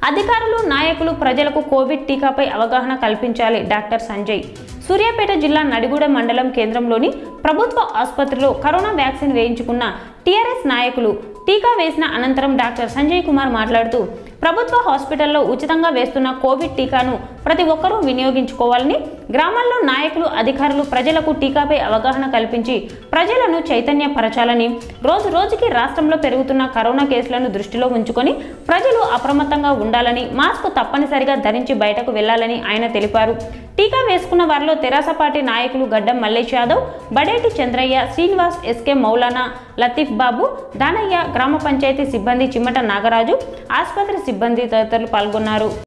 అధికారులు నాయకులు ప్రజలకు కోవిడ్ టీకాపై అవగాహన కల్పించాలి డాక్టర్ సంజయ్ సూర్యాపేట జిల్లా నడిగూడ మండలం కేంద్రంలోని ప్రభుత్వ ఆసుపత్రిలో కరోనా వ్యాక్సిన్ వేయించుకున్న టీఆర్ఎస్ నాయకులు టీకా వేసిన అనంతరం డాక్టర్ సంజయ్ కుమార్ మాట్లాడుతూ ప్రభుత్వ హాస్పిటల్లో ఉచితంగా వేస్తున్న కోవిడ్ టీకాను ప్రతి ఒక్కరూ వినియోగించుకోవాలని గ్రామాల్లో నాయకులు అధికారులు ప్రజలకు టీకాపై అవగాహన కల్పించి ప్రజలను చైతన్యపరచాలని రోజు రోజుకి రాష్ట్రంలో పెరుగుతున్న కరోనా కేసులను దృష్టిలో ఉంచుకొని ప్రజలు అప్రమత్తంగా ఉండాలని మాస్క్ తప్పనిసరిగా ధరించి బయటకు వెళ్లాలని ఆయన తెలిపారు టీకా వేసుకున్న వారిలో తెరాస పార్టీ నాయకులు గడ్డం మల్లేష్ యాదవ్ బడేటి చంద్రయ్య శ్రీనివాస్ ఎస్కే మౌలానా లతీఫ్ బాబు దానయ్య గ్రామ పంచాయతీ సిబ్బంది చిమ్మట నాగరాజు ఆసుపత్రి సిబ్బంది తదితరులు పాల్గొన్నారు